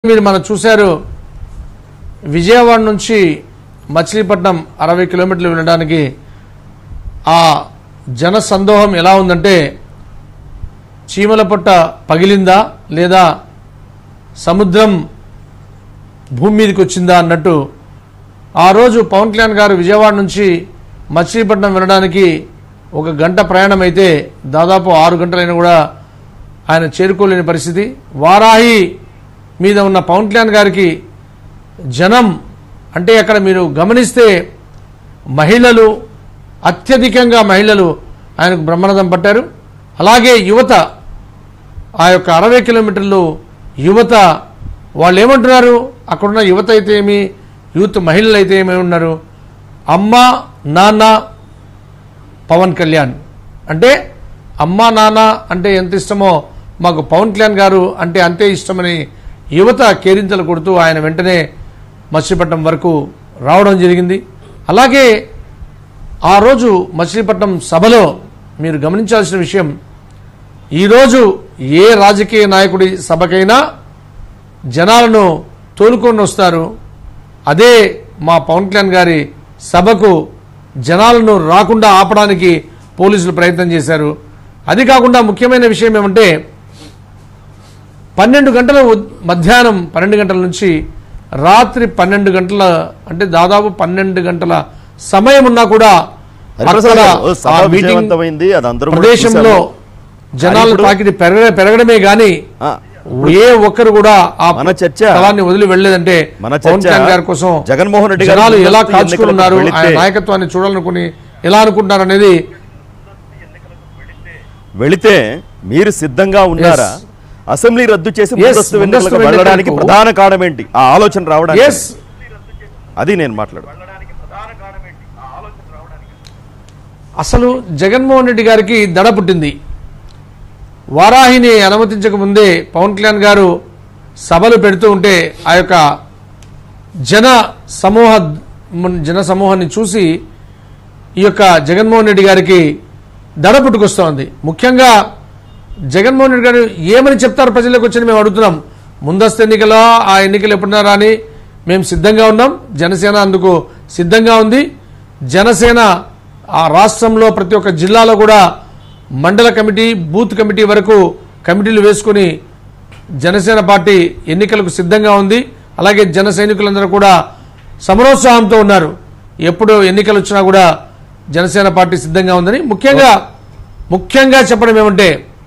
మీరు మనం చూశారు విజయవాడ నుంచి మచిలీపట్నం అరవై కిలోమీటర్లు వెళ్ళడానికి ఆ జన సందోహం ఎలా ఉందంటే చీమల పొట్ట పగిలిందా లేదా సముద్రం భూమి మీదకి వచ్చిందా అన్నట్టు ఆ రోజు పవన్ కళ్యాణ్ గారు విజయవాడ నుంచి మచిలీపట్నం వెళ్ళడానికి ఒక గంట ప్రయాణం అయితే దాదాపు ఆరు గంటలైనా కూడా ఆయన చేరుకోలేని పరిస్థితి వారాహి మీద ఉన్న పవన్ కళ్యాణ్ గారికి జనం అంటే అక్కడ మీరు గమనిస్తే మహిళలు అత్యధికంగా మహిళలు ఆయనకు బ్రహ్మరథం పట్టారు అలాగే యువత ఆ యొక్క అరవై కిలోమీటర్లు యువత వాళ్ళు ఏమంటున్నారు అక్కడున్న యువత అయితే ఏమి యూత్ మహిళలు అయితే ఏమి ఉన్నారు అమ్మ నాన్న పవన్ కళ్యాణ్ అంటే అమ్మ నాన్న అంటే ఎంత ఇష్టమో మాకు పవన్ కళ్యాణ్ గారు అంటే అంతే ఇష్టమని యువత కేరింతలు కొడుతూ ఆయన వెంటనే మచిలీపట్నం వరకు రావడం జరిగింది అలాగే ఆ రోజు మచిలీపట్నం సభలో మీరు గమనించాల్సిన విషయం ఈరోజు ఏ రాజకీయ నాయకుడి సభకైనా జనాలను తోలుకొని వస్తారు అదే మా పవన్ కళ్యాణ్ గారి సభకు జనాలను రాకుండా ఆపడానికి పోలీసులు ప్రయత్నం చేశారు అది కాకుండా ముఖ్యమైన విషయం ఏమంటే పన్నెండు గంటల ఉద్- మధ్యాహ్నం పన్నెండు గంటల నుంచి రాత్రి పన్నెండు గంటల అంటే దాదాపు పన్నెండు గంటల సమయం ఉన్నా కూడా హరిప్రసాద్ అక్కడ గారు, సభ ఆ మీటింగ్ విజయవంతమైంది అది అందరూ కూడా ప్రదేశంలో చూశాము. జనాల ఇప్పుడు- తాకిడి పెరగ పెరగడమే గాని ఆ, ఏ ఒక్కరు కూడా ఆ మన చర్చ స్థలాన్ని వదిలి వెళ్ళలేదంటే మన పవన్ చర్చ కళ్యాణ్ గారి కోసం జగన్మోహన్ రెడ్డి గారి జనాలు ఎలా ముందస్తు కాల్చుకుని ఉన్నారు ఎన్నికలకు ఆయన వెళితే- నాయకత్వాన్ని చూడాలనుకుని ఎలా అనుకుంటున్నారు అనేది వెళితే మీరు సిద్ధంగా ఉన్నారా Yes. అసెంబ్లీ రద్దు చేసి Yes, ముందస్తు ముందస్తు ఎన్నికలకు వెళ్ళడానికి ఎన్నికలకు- ప్రధాన కారణం ఏంటి ఆ ఆలోచన రావడానికి ఎస్ అది నేను మాట్లాడు అసలు జగన్మోహన్ రెడ్డి గారికి దడ పుట్టింది వారాహిని అనుమతించక ముందే పవన్ కళ్యాణ్ గారు సభలు పెడుతూ ఉంటే ఆ యొక్క జన సమూహ జన సమూహాన్ని చూసి ఈ యొక్క జగన్మోహన్ రెడ్డి గారికి దడ పుట్టుకొస్తోంది ముఖ్యంగా జగన్మోహన్ రెడ్డి గారు ఏమని చెప్తారు ప్రజలకు వచ్చి మేము అడుగుతున్నాం ముందస్తు ఎన్నికలో ఆ ఎన్నికలు ఎప్పుడున్నారా అని మేము సిద్ధంగా ఉన్నాం జనసేన అందుకు సిద్ధంగా ఉంది జనసేన ఆ రాష్ట్రంలో ప్రతి ఒక్క జిల్లాలో కూడా మండల కమిటీ బూత్ కమిటీ వరకు కమిటీలు వేసుకుని జనసేన పార్టీ ఎన్నికలకు సిద్ధంగా ఉంది అలాగే జన సైనికులందరూ కూడా సమరోత్సాహంతో ఉన్నారు ఎప్పుడు ఎన్నికలు వచ్చినా కూడా జనసేన పార్టీ సిద్ధంగా ఉందని ముఖ్యంగా ముఖ్యంగా చెప్పడం ఏమంటే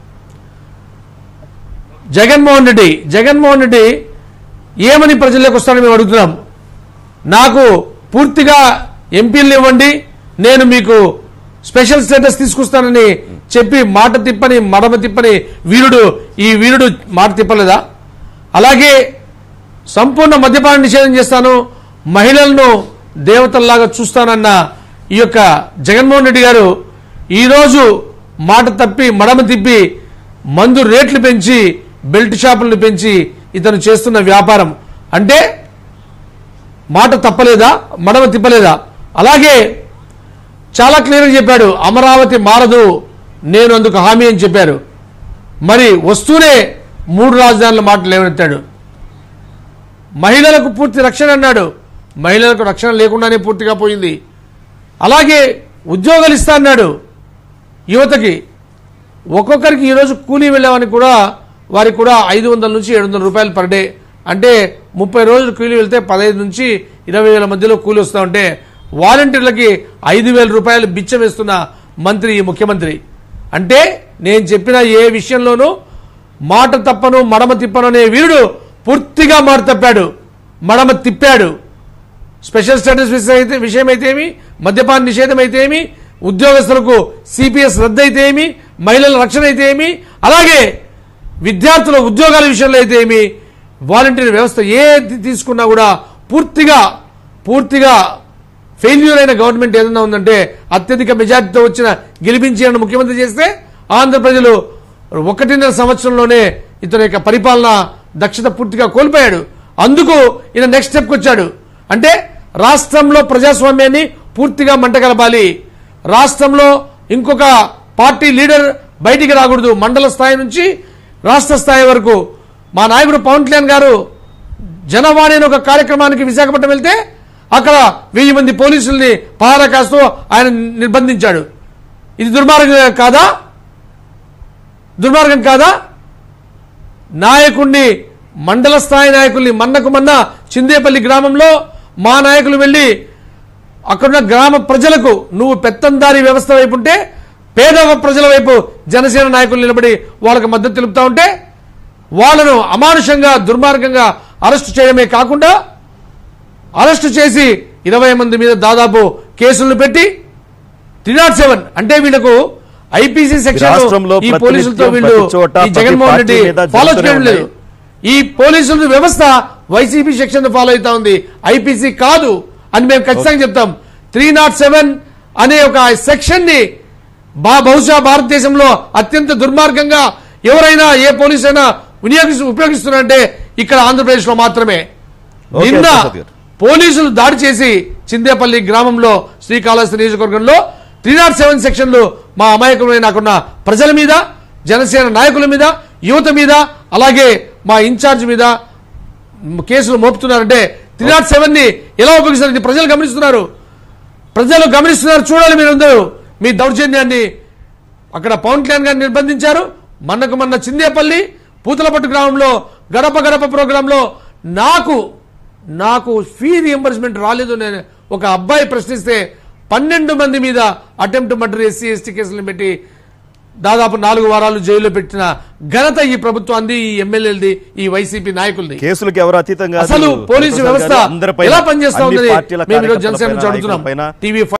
జగన్మోహన్ రెడ్డి జగన్మోహన్ రెడ్డి ఏమని ప్రజల్లోకి వస్తారని మేము అడుగుతున్నాం నాకు పూర్తిగా ఎంపీలు ఇవ్వండి నేను మీకు స్పెషల్ స్టేటస్ తీసుకొస్తానని చెప్పి మాట తిప్పని మడమ తిప్పని వీరుడు ఈ వీరుడు మాట తిప్పలేదా అలాగే సంపూర్ణ మద్యపాన నిషేధం చేస్తాను మహిళలను దేవతల్లాగా చూస్తానన్న ఈ యొక్క జగన్మోహన్ రెడ్డి గారు ఈరోజు మాట తప్పి మడమ తిప్పి మందు రేట్లు పెంచి బెల్ట్ షాపులను పెంచి ఇతను చేస్తున్న వ్యాపారం అంటే మాట తప్పలేదా మడమ తిప్పలేదా అలాగే చాలా క్లియర్గా చెప్పాడు అమరావతి మారదు నేను అందుకు హామీ అని చెప్పారు మరి వస్తూనే మూడు రాజధానుల మాట లేవనెత్తాడు మహిళలకు పూర్తి రక్షణ అన్నాడు మహిళలకు రక్షణ లేకుండానే పూర్తిగా పోయింది అలాగే ఉద్యోగాలు ఇస్తా అన్నాడు యువతకి ఒక్కొక్కరికి ఈరోజు కూలీ వెళ్ళామని కూడా వారికి కూడా ఐదు వందల నుంచి ఏడు వందల రూపాయలు పర్ డే అంటే ముప్పై రోజులు కూలీ వెళ్తే పదహైదు నుంచి ఇరవై వేల మధ్యలో కూలీ వస్తూ ఉంటే వాలంటీర్లకి ఐదు వేల రూపాయలు బిచ్చం వేస్తున్న మంత్రి ఈ ముఖ్యమంత్రి అంటే నేను చెప్పిన ఏ విషయంలోనూ మాట తప్పను మడమ తిప్పను అనే వీరుడు పూర్తిగా మాట తప్పాడు మడమ తిప్పాడు స్పెషల్ స్టేటస్ విషయం అయితే విషయం అయితే ఏమి మద్యపాన నిషేధం అయితే ఏమి ఉద్యోగస్తులకు సిపిఎస్ రద్దు అయితే ఏమి మహిళల రక్షణ అయితే ఏమి అలాగే విద్యార్థుల ఉద్యోగాల విషయంలో అయితే ఏమి వాలంటీర్ వ్యవస్థ ఏది తీసుకున్నా కూడా పూర్తిగా పూర్తిగా ఫెయిల్యూర్ అయిన గవర్నమెంట్ ఏదైనా ఉందంటే అత్యధిక మెజార్టీతో వచ్చిన గెలిపించి ముఖ్యమంత్రి చేస్తే ఆంధ్ర ప్రజలు ఒకటిన్నర సంవత్సరంలోనే ఇతని యొక్క పరిపాలన దక్షత పూర్తిగా కోల్పోయాడు అందుకు ఈయన నెక్స్ట్ స్టెప్కి వచ్చాడు అంటే రాష్ట్రంలో ప్రజాస్వామ్యాన్ని పూర్తిగా మంటగలపాలి రాష్ట్రంలో ఇంకొక పార్టీ లీడర్ బయటికి రాకూడదు మండల స్థాయి నుంచి రాష్ట్ర స్థాయి వరకు మా నాయకుడు పవన్ కళ్యాణ్ గారు జనవాణి అనే ఒక కార్యక్రమానికి విశాఖపట్నం వెళ్తే అక్కడ వెయ్యి మంది పోలీసుల్ని పహారా కాస్తూ ఆయన నిర్బంధించాడు ఇది దుర్మార్గం కాదా దుర్మార్గం కాదా నాయకుణ్ణి మండల స్థాయి నాయకుల్ని మన్నకు మన్న చిందేపల్లి గ్రామంలో మా నాయకులు వెళ్ళి అక్కడున్న గ్రామ ప్రజలకు నువ్వు పెత్తందారి వ్యవస్థ వైపు ఉంటే పేద ప్రజల వైపు జనసేన నాయకులు నిలబడి వాళ్ళకి మద్దతు తెలుపుతా ఉంటే వాళ్ళను అమానుషంగా దుర్మార్గంగా అరెస్టు చేయడమే కాకుండా అరెస్టు చేసి ఇరవై మంది మీద దాదాపు కేసులను పెట్టి త్రీ నాట్ సెవెన్ అంటే వీళ్ళకు ఐపీసీ సెక్షన్ రాష్ట్రంలో ఈ పోలీసులతో ప్రతినిత్యం వీళ్ళు ప్రతి చోట ఈ ప్రతి జగన్మోహన్ పార్టీ రెడ్డి మీద ఫాలో జరుగుతూనే చేయడం లేదు ఈ పోలీసుల వ్యవస్థ వైసీపీ సెక్షన్ ఫాలో అవుతా ఉంది ఐపీసీ కాదు అని మేము ఖచ్చితంగా చెప్తాం త్రీ నాట్ సెవెన్ అనే ఒక సెక్షన్ ని బా బహుశా భారతదేశంలో అత్యంత దుర్మార్గంగా ఎవరైనా ఏ పోలీస్ అయినా వినియోగిస్తూ ఉపయోగిస్తున్నారంటే ఇక్కడ ఆంధ్రప్రదేశ్ లో మాత్రమే ఓకే, నిన్న ప్రసాద్ గారు. పోలీసులు దాడి చేసి చిందేపల్లి గ్రామంలో శ్రీకాళహస్తి నియోజకవర్గంలో త్రీ నాట్ సెవెన్ సెక్షన్లు మా అమాయకమైన నాకున్న ప్రజల మీద జనసేన నాయకుల మీద యువత మీద అలాగే మా ఇన్ఛార్జ్ మీద మ్, కేసులు మోపుతున్నారంటే త్రీ నాట్ సెవెన్ ని ఎలా ఉపయోగిస్తారు ఇది ప్రజలు గమనిస్తున్నారు ప్రజలు గమనిస్తున్నారు చూడాలి మీరు అందరూ మీ దౌర్జన్యాన్ని అక్కడ పవన్ కళ్యాణ్ గారిని నిర్బంధించారు మన్నకు మొన్న చిందేపల్లి పూతలపట్టు గ్రామంలో గడప గడప ప్రోగ్రాంలో నాకు నాకు ఫీ రియంబర్స్మెంట్ రాలేదు నేను ఒక అబ్బాయి ప్రశ్నిస్తే పన్నెండు మంది మీద అటెంప్ట్ మర్డర్ ఎస్సీ ఎస్టీ కేసులను పెట్టి దాదాపు నాలుగు వారాలు జైల్లో పెట్టిన ఘనత ఈ ప్రభుత్వాన్ని ఈ ఎమ్మెల్యేలది ఈ వైసీపీ నాయకులది కేసులకు ఎవరు అతీతంగా అసలు పోలీసు వ్యవస్థ ఎలా పనిచేస్తా ఉందని మేము ఈరోజు జనసేన నుంచి జనసేన అడుగుతున్నాం టీవీ